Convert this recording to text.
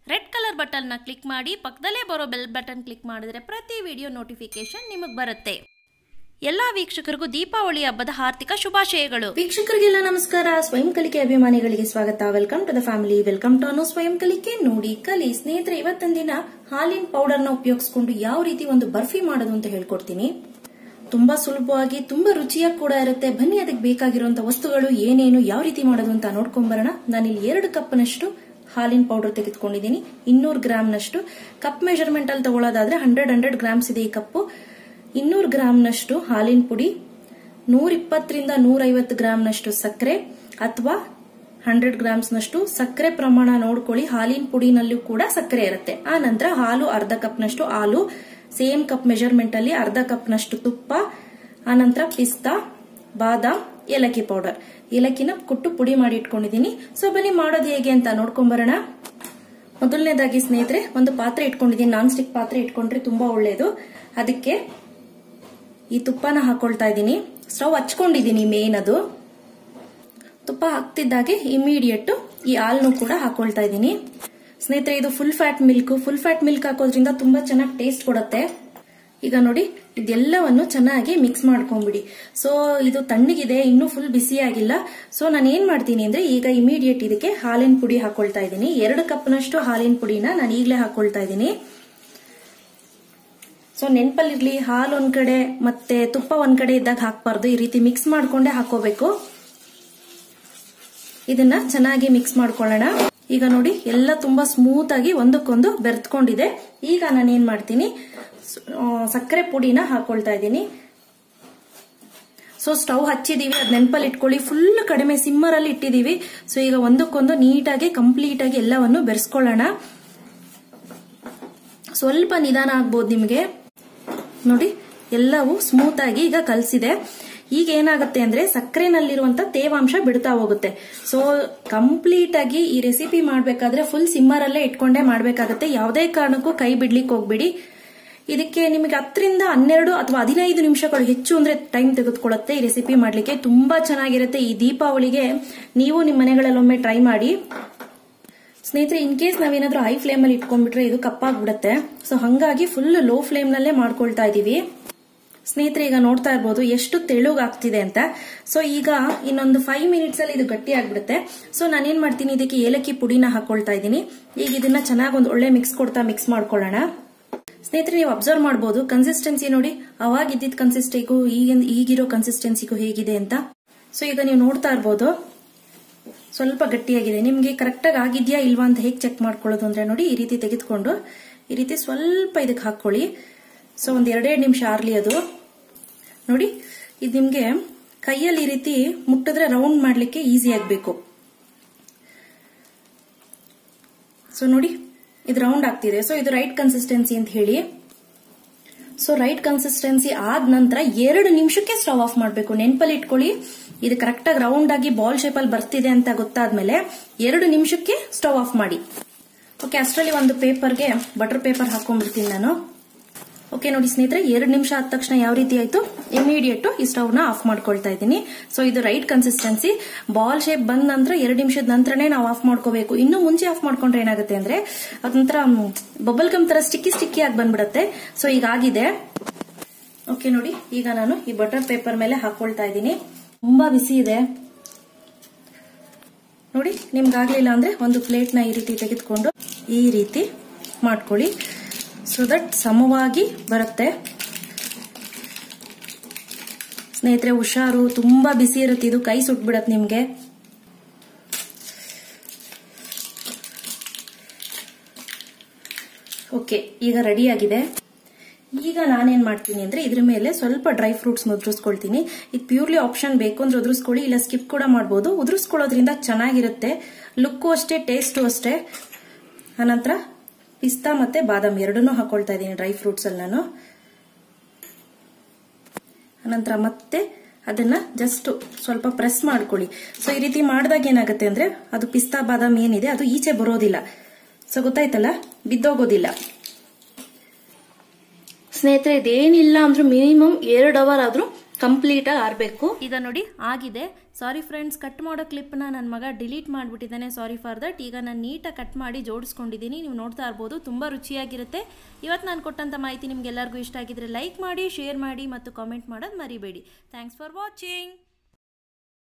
red colour ಬಟನ್ನ click ಮಾಡಿ ಪಕ್ಕದಲ್ಲೇ ಬರೋ ಬೆಲ್ ಬಟನ್ ಕ್ಲಿಕ್ ಮಾಡಿದ್ರೆ ಪ್ರತಿ ವಿಡಿಯೋ ನೋಟಿಫಿಕೇಶನ್ ನಿಮಗೆ ಬರುತ್ತೆ ಎಲ್ಲ ವೀಕ್ಷಕರಿಗೂ ದೀಪಾವಳಿ ಹಬ್ಬದ ಹಾರ್ದಿಕ ಶುಭಾಶಯಗಳು ವೀಕ್ಷಕರಿಗೆಲ್ಲ ನಮಸ್ಕಾರ ಸ್ವಯಂ ಕಲಿಕೆ ಅಭಿಮಾನಿಗಳಿಗೆ ಸ್ವಾಗತ welcome to the family welcome to Anu ಸ್ವಯಂ ಕಲಿಕೆ ನೋಡಿ ಕಲಿ ಸ್ನೇಹಿತರೆ ಇವತ್ತಿನ ದಿನ ಹಾಲಿನ ಪೌಡರ್ ನ ಉಪಯೋಗಿಸ್ಕೊಂಡು ಯಾವ ರೀತಿ ಒಂದು ಬರ್ಫಿ ಮಾಡೋದು ಅಂತ ಹೇಳ್ಕೊಡ್ತೀನಿ ತುಂಬಾ ಸುಲಭವಾಗಿ ತುಂಬಾ ರುಚಿಯಾಗಿ ಕೂಡ ಇರುತ್ತೆ ಬನ್ನಿ ಅದಕ್ಕೆ ಬೇಕಾಗಿರುವಂತ ವಸ್ತುಗಳು ಏನೇನು ಯಾವ ರೀತಿ ಮಾಡೋದು ಅಂತ ನೋಡ್ಕೊಂಬರೋಣ ನಾನಿಲ್ಲಿ ಎರಡು ಕಪ್ನಷ್ಟು ಹಾಲಿನ ಪೌಡರ್ ತೆಗೆದುಕೊಂಡಿದ್ದೀನಿ ಇನ್ನೂರು ಗ್ರಾಮ್ನಷ್ಟು ಕಪ್ ಮೆಜರ್ಮೆಂಟ್ ಅಲ್ಲಿ ತಗೊಳ್ಳೋದಾದ್ರೆ ಹಂಡ್ರೆಡ್ ಹಂಡ್ರೆಡ್ ಗ್ರಾಮ್ಸ್ ಇದೆ ಈ ಕಪ್ಪು ಇನ್ನೂರು ಗ್ರಾಮ್ನಷ್ಟು ಹಾಲಿನ ಪುಡಿ ನೂರ ಇಪ್ಪತ್ತರಿಂದ ನೂರೈವತ್ತು ಗ್ರಾಮ್ನಷ್ಟು ಸಕ್ಕರೆ ಅಥವಾ ಹಂಡ್ರೆಡ್ ಗ್ರಾಮ್ಸ್ನಷ್ಟು ಸಕ್ಕರೆ ಪ್ರಮಾಣ ನೋಡ್ಕೊಳ್ಳಿ ಹಾಲಿನ ಪುಡಿನಲ್ಲೂ ಕೂಡ ಸಕ್ಕರೆ ಇರುತ್ತೆ ಆ ನಂತರ ಹಾಲು ಅರ್ಧ ಕಪ್ನಷ್ಟು ಹಾಲು ಸೇಮ್ ಕಪ್ ಮೆಜರ್ಮೆಂಟ್ ಅಲ್ಲಿ ಅರ್ಧ ಕಪ್ನಷ್ಟು ತುಪ್ಪ ಆ ನಂತರ ಪಿಸ್ತಾ ಬಾದಾಮ್ ಏಲಕ್ಕಿ ಪೌಡರ್ ಏಲಕ್ಕಿನ ಕುಟ್ಟು ಪುಡಿ ಮಾಡಿ ಇಟ್ಕೊಂಡಿದ್ದೀನಿ ಸೊ ಬನ್ನಿ ಮಾಡೋದು ಹೇಗೆ ಅಂತ ನೋಡ್ಕೊಂಬರೋಣ ಮೊದಲನೇದಾಗಿ ಸ್ನೇಹಿತರೆ ಒಂದು ಪಾತ್ರೆ ಇಟ್ಕೊಂಡಿದ್ದೀನಿ ನಾನ್ ಸ್ಟಿಕ್ ಪಾತ್ರೆ ಇಟ್ಕೊಂಡ್ರೆ ತುಂಬಾ ಒಳ್ಳೆಯದು ಅದಕ್ಕೆ ಈ ತುಪ್ಪನ ಹಾಕೊಳ್ತಾ ಇದ್ದೀನಿ ಸ್ಟವ್ ಹಚ್ಕೊಂಡಿದ್ದೀನಿ ಮೇನ್ ಅದು ತುಪ್ಪ ಹಾಕ್ತಿದ್ದಾಗೆ ಇಮಿಡಿಯೇಟ್ ಈ ಹಾಲ್ನು ಕೂಡ ಹಾಕೊಳ್ತಾ ಇದ್ದೀನಿ ಸ್ನೇಹಿತರೆ ಇದು full fat milk full fat milk ಹಾಕೋದ್ರಿಂದ ತುಂಬಾ ಚೆನ್ನಾಗಿ ಟೇಸ್ಟ್ ಕೊಡುತ್ತೆ ಈಗ ನೋಡಿ ಇದೆಲ್ಲವನ್ನು ಚೆನ್ನಾಗಿ ಮಿಕ್ಸ್ ಮಾಡ್ಕೊಂಡ್ಬಿಡಿ ಸೊ ಇದು ತಣ್ಣಗಿದೆ ಇನ್ನೂ ಫುಲ್ ಬಿಸಿ ಆಗಿಲ್ಲ ಸೊ ನಾನು ಏನ್ ಮಾಡ್ತೀನಿ ಅಂದ್ರೆ ಈಗ ಇಮಿಡಿಯೇಟ್ ಇದಕ್ಕೆ ಹಾಲಿನ ಪುಡಿ ಹಾಕೊಳ್ತಾ ಇದ್ದೀನಿ ಎರಡು ಕಪ್ನಷ್ಟು ಹಾಲಿನ ಪುಡಿನ ನಾನು ಈಗಲೇ ಹಾಕೊಳ್ತಾ ಇದ್ದೀನಿ ಸೊ ನೆನ್ಪಲ್ಲಿರ್ಲಿ ಹಾಲು ಒಂದ್ ಕಡೆ ಮತ್ತೆ ತುಪ್ಪ ಒಂದ್ ಕಡೆ ಇದ್ದಾಗ ಹಾಕ್ಬಾರ್ದು ಈ ರೀತಿ ಮಿಕ್ಸ್ ಮಾಡ್ಕೊಂಡೇ ಹಾಕೋಬೇಕು ಇದನ್ನ ಚೆನ್ನಾಗಿ ಮಿಕ್ಸ್ ಮಾಡ್ಕೊಳ್ಳೋಣ ಈಗ ನೋಡಿ ಎಲ್ಲ ತುಂಬಾ ಸ್ಮೂತ್ ಆಗಿ ಒಂದಕ್ಕೊಂದು ಬೆರ್ತ್ಕೊಂಡಿದೆ ಈಗ ನಾನು ಏನ್ ಮಾಡ್ತೀನಿ ಸಕ್ಕರೆ ಪುಡಿನ ಹಾಕೊಳ್ತಾ ಇದ್ದೀನಿ ಸೊ ಸ್ಟವ್ ಹಚ್ಚಿದೀವಿ ಅದ್ ನೆನಪಲ್ಲಿ ಇಟ್ಕೊಳ್ಳಿ ಫುಲ್ ಕಡಿಮೆ ಸಿಮ್ಮರ್ ಅಲ್ಲಿ ಇಟ್ಟಿದೀವಿ ಸೊ ಈಗ ಒಂದಕ್ಕೊಂದು ನೀಟಾಗಿ ಕಂಪ್ಲೀಟ್ ಆಗಿ ಎಲ್ಲವನ್ನು ಬೆರೆಸ್ಕೊಳ್ಳೋಣ ಸ್ವಲ್ಪ ನಿಧಾನ ಆಗ್ಬೋದು ನಿಮಗೆ ನೋಡಿ ಎಲ್ಲವೂ ಸ್ಮೂತ್ ಆಗಿ ಈಗ ಕಲಸಿದೆ ಈಗ ಏನಾಗುತ್ತೆ ಅಂದ್ರೆ ಸಕ್ಕರೆನಲ್ಲಿರುವಂತ ತೇವಾಂಶ ಬಿಡ್ತಾ ಹೋಗುತ್ತೆ ಸೊ ಕಂಪ್ಲೀಟ್ ಆಗಿ ಈ ರೆಸಿಪಿ ಮಾಡ್ಬೇಕಾದ್ರೆ ಫುಲ್ ಸಿಮ್ಮರ್ ಅಲ್ಲೇ ಇಟ್ಕೊಂಡೇ ಮಾಡ್ಬೇಕಾಗತ್ತೆ ಯಾವುದೇ ಕಾರಣಕ್ಕೂ ಕೈ ಬಿಡ್ಲಿಕ್ಕೆ ಹೋಗ್ಬಿಡಿ ಇದಕ್ಕೆ ನಿಮಗೆ ಹತ್ತರಿಂದ ಹನ್ನೆರಡು ಅಥವಾ ಹದಿನೈದು ನಿಮಿಷಗಳು ಹೆಚ್ಚು ಅಂದ್ರೆ ಟೈಮ್ ತೆಗೆದುಕೊಳ್ಳುತ್ತೆ ಈ ರೆಸಿಪಿ ಮಾಡ್ಲಿಕ್ಕೆ ತುಂಬಾ ಚೆನ್ನಾಗಿರುತ್ತೆ ಈ ದೀಪಾವಳಿಗೆ ನೀವು ನಿಮ್ಮ ಮನೆಗಳಲ್ಲೊಮ್ಮೆ ಟ್ರೈ ಮಾಡಿ ಸ್ನೇಹಿತರೆ ಇನ್ ಕೇಸ್ ನಾವೇನಾದ್ರೂ ಹೈ ಫ್ಲೇಮ್ ಅಲ್ಲಿ ಇಟ್ಕೊಂಡ್ಬಿಟ್ರೆ ಇದು ಕಪ್ಪಾಗ್ಬಿಡುತ್ತೆ ಸೊ ಹಂಗಾಗಿ ಫುಲ್ ಲೋ ಫ್ಲೇಮ್ ನಲ್ಲೇ ಮಾಡ್ಕೊಳ್ತಾ ಇದೀವಿ ಸ್ನೇಹಿತರೆ ಈಗ ನೋಡ್ತಾ ಇರ್ಬೋದು ಎಷ್ಟು ತೆಳುಗಾಗ್ತಿದೆ ಅಂತ ಸೊ ಈಗ ಇನ್ನೊಂದು ಫೈವ್ ಮಿನಿಟ್ಸ್ ಅಲ್ಲಿ ಇದು ಗಟ್ಟಿ ಆಗ್ಬಿಡುತ್ತೆ ಸೊ ನಾನೇನ್ ಮಾಡ್ತೀನಿ ಇದಕ್ಕೆ ಏಲಕ್ಕಿ ಪುಡಿನ ಹಾಕೊಳ್ತಾ ಇದ್ದೀನಿ ಈಗ ಇದನ್ನ ಚೆನ್ನಾಗಿ ಒಂದು ಒಳ್ಳೆ ಮಿಕ್ಸ್ ಕೊಡ್ತಾ ಮಿಕ್ಸ್ ಮಾಡ್ಕೊಳ್ಳೋಣ ಸ್ನೇಹಿತರೆ ನೀವು ಅಬ್ಸರ್ವ್ ಮಾಡಬಹುದು ಕನ್ಸಿಸ್ಟೆನ್ಸಿ ನೋಡಿ ಅವಾಗ ಇದ್ದಿದ್ದ ಕನ್ಸಿಸ್ಟೆಗೂ ಈಗ ಈಗಿರೋ ಕನ್ಸಿಸ್ಟೆನ್ಸಿಗೂ ಹೇಗಿದೆ ಅಂತ ಸೊ ಈಗ ನೀವು ನೋಡ್ತಾ ಇರ್ಬೋದು ಸ್ವಲ್ಪ ಗಟ್ಟಿಯಾಗಿದೆ ನಿಮ್ಗೆ ಕರೆಕ್ಟಾಗಿ ಆಗಿದ್ಯಾ ಇಲ್ವಾ ಅಂತ ಹೇಗೆ ಚೆಕ್ ಮಾಡ್ಕೊಳ್ಳೋದು ಅಂದ್ರೆ ನೋಡಿ ಈ ರೀತಿ ತೆಗೆದುಕೊಂಡು ಈ ರೀತಿ ಸ್ವಲ್ಪ ಇದಕ್ಕೆ ಹಾಕೊಳ್ಳಿ ಸೊ ಒಂದ್ ಎರಡೆರಡು ನಿಮಿಷ ಆರ್ಲಿ ಅದು ನೋಡಿ ಇದು ನಿಮ್ಗೆ ಕೈಯಲ್ಲಿ ಈ ರೀತಿ ಮುಟ್ಟಿದ್ರೆ ರೌಂಡ್ ಮಾಡ್ಲಿಕ್ಕೆ ಈಸಿ ಆಗ್ಬೇಕು ಸೊ ನೋಡಿ ಇದು ರೌಂಡ್ ಆಗ್ತಿದೆ ಸೊ ಇದು ರೈಟ್ ಕನ್ಸಿಸ್ಟೆನ್ಸಿ ಅಂತ ಹೇಳಿ ಸೊ ರೈಟ್ ಕನ್ಸಿಸ್ಟೆನ್ಸಿ ಆದ ನಂತರ ಎರಡು ನಿಮಿಷಕ್ಕೆ ಸ್ಟವ್ ಆಫ್ ಮಾಡಬೇಕು ನೆನ್ಪಲ್ಲಿ ಇಟ್ಕೊಳ್ಳಿ ಇದು ಕರೆಕ್ಟ್ ಆಗಿ ರೌಂಡ್ ಆಗಿ ಬಾಲ್ ಶೇಪ್ ಅಲ್ಲಿ ಬರ್ತಿದೆ ಅಂತ ಗೊತ್ತಾದ್ಮೇಲೆ ಎರಡು ನಿಮಿಷಕ್ಕೆ ಸ್ಟವ್ ಆಫ್ ಮಾಡಿ ಓಕೆ ಅಷ್ಟರಲ್ಲಿ ಒಂದು ಪೇಪರ್ಗೆ ಬಟರ್ ಪೇಪರ್ ಹಾಕೊಂಡ್ಬಿಡ್ತೀನಿ ನಾನು ಓಕೆ ನೋಡಿ ಸ್ನೇಹಿತರೆ ಎರಡು ನಿಮಿಷ ಆದ ತಕ್ಷಣ ಯಾವ ರೀತಿ ಆಯ್ತು ಇಮಿಡಿಯೇಟ್ ಈ ಸ್ಟವ್ ನ ಆಫ್ ಮಾಡ್ಕೊಳ್ತಾ ಇದ್ದೀನಿ ಸೊ ಇದು ರೈಟ್ ಕನ್ಸಿಸ್ಟೆನ್ಸಿ ಬಾಲ್ ಶೇಪ್ ಬಂದ ನಂತರ ಎರಡು ನಿಮಿಷದ ನಂತರನೇ ನಾವು ಆಫ್ ಮಾಡ್ಕೋಬೇಕು ಇನ್ನು ಮುಂಚೆ ಆಫ್ ಮಾಡ್ಕೊಂಡ್ರೆ ಏನಾಗುತ್ತೆ ಅಂದ್ರೆ ಅದೊಂಥರ ಬಬಲ್ ಗಮ್ ತರ ಸ್ಟಿಕ್ಕಿ ಸ್ಟಿಕ್ಕಿ ಆಗಿ ಬಂದ್ಬಿಡತ್ತೆ ಸೊ ಈಗ ಆಗಿದೆ ಓಕೆ ನೋಡಿ ಈಗ ನಾನು ಈ ಬಟರ್ ಪೇಪರ್ ಮೇಲೆ ಹಾಕೊಳ್ತಾ ಇದ್ದೀನಿ ತುಂಬಾ ಬಿಸಿ ಇದೆ ನೋಡಿ ನಿಮ್ಗಾಗ್ಲಿಲ್ಲ ಅಂದ್ರೆ ಒಂದು ಪ್ಲೇಟ್ ನ ಈ ರೀತಿ ತೆಗೆದುಕೊಂಡು ಈ ರೀತಿ ಮಾಡ್ಕೊಳ್ಳಿ ಸೊ ದಟ್ ಸಮವಾಗಿ ಬರುತ್ತೆ ಸ್ನೇಹಿತರೆ ಹುಷಾರು ತುಂಬಾ ಬಿಸಿ ಇರುತ್ತೆ ಇದು ಕೈ ಸುಟ್ಬಿಡತ್ತೆ ನಿಮ್ಗೆ ಓಕೆ ಈಗ ರೆಡಿ ಆಗಿದೆ ಈಗ ನಾನೇನ್ ಮಾಡ್ತೀನಿ ಅಂದ್ರೆ ಇದ್ರ ಮೇಲೆ ಸ್ವಲ್ಪ ಡ್ರೈ ಫ್ರೂಟ್ಸ್ ಉದುರಿಸ್ಕೊಳ್ತೀನಿ ಇದು ಪ್ಯೂರ್ಲಿ ಆಪ್ಷನ್ ಬೇಕು ಅಂದ್ರೆ ಉದುರಿಸ್ಕೊಳ್ಳಿ ಇಲ್ಲ ಸ್ಕಿಪ್ ಕೂಡ ಮಾಡಬಹುದು ಉದುರಿಸ್ಕೊಳ್ಳೋದ್ರಿಂದ ಚೆನ್ನಾಗಿರುತ್ತೆ ಲುಕ್ಕು ಅಷ್ಟೇ ಟೇಸ್ಟು ಅಷ್ಟೇ ಆನಂತರ ಪಿಸ್ತಾ ಮತ್ತೆ ಬಾದಾಮ್ ಎರಡನ್ನೂ ಹಾಕೊಳ್ತಾ ಇದ್ದೀನಿ ಡ್ರೈ ಫ್ರೂಟ್ಸ್ ಅಲ್ಲಿ ನಾನು ಅನಂತರ ಮತ್ತೆ ಅದನ್ನ ಜಸ್ಟ್ ಸ್ವಲ್ಪ ಪ್ರೆಸ್ ಮಾಡ್ಕೊಳ್ಳಿ ಸೊ ಈ ರೀತಿ ಮಾಡಿದಾಗ ಏನಾಗುತ್ತೆ ಅಂದ್ರೆ ಅದು ಪಿಸ್ತಾ ಬಾದಾಮ್ ಏನಿದೆ ಅದು ಈಚೆ ಬರೋದಿಲ್ಲ ಸೊ ಗೊತ್ತಾಯ್ತಲ್ಲ ಬಿದ್ದೋಗೋದಿಲ್ಲ ಸ್ನೇಹಿತರೆ ಇದೇನಿಲ್ಲ ಅಂದ್ರೂ ಮಿನಿಮಮ್ ಎರಡು ಅವರ್ ಆದ್ರೂ ಕಂಪ್ಲೀಟ್ ಆಗಿ ಆರ್ಬೇಕು ಈಗ ನೋಡಿ ಆಗಿದೆ ಸಾರಿ ಫ್ರೆಂಡ್ಸ್ ಕಟ್ ಮಾಡೋ ಕ್ಲಿಪ್ನ ನನ್ನ ಮಗ ಡಿಲೀಟ್ ಮಾಡಿಬಿಟ್ಟಿದ್ದಾನೆ ಸಾರಿ ಫಾರ್ ದಟ್ ಈಗ ನಾನು ನೀಟಾಗಿ ಕಟ್ ಮಾಡಿ ಜೋಡಿಸ್ಕೊಂಡಿದ್ದೀನಿ ನೀವು ನೋಡ್ತಾ ಇರ್ಬೋದು ತುಂಬ ರುಚಿಯಾಗಿರುತ್ತೆ ಇವತ್ತು ನಾನು ಕೊಟ್ಟಂಥ ಮಾಹಿತಿ ನಿಮ್ಗೆಲ್ಲರಿಗೂ ಇಷ್ಟ ಆಗಿದ್ರೆ ಲೈಕ್ ಮಾಡಿ ಶೇರ್ ಮಾಡಿ ಮತ್ತು ಕಾಮೆಂಟ್ ಮಾಡೋದು ಮರಿಬೇಡಿ ಥ್ಯಾಂಕ್ಸ್ ಫಾರ್ ವಾಚಿಂಗ್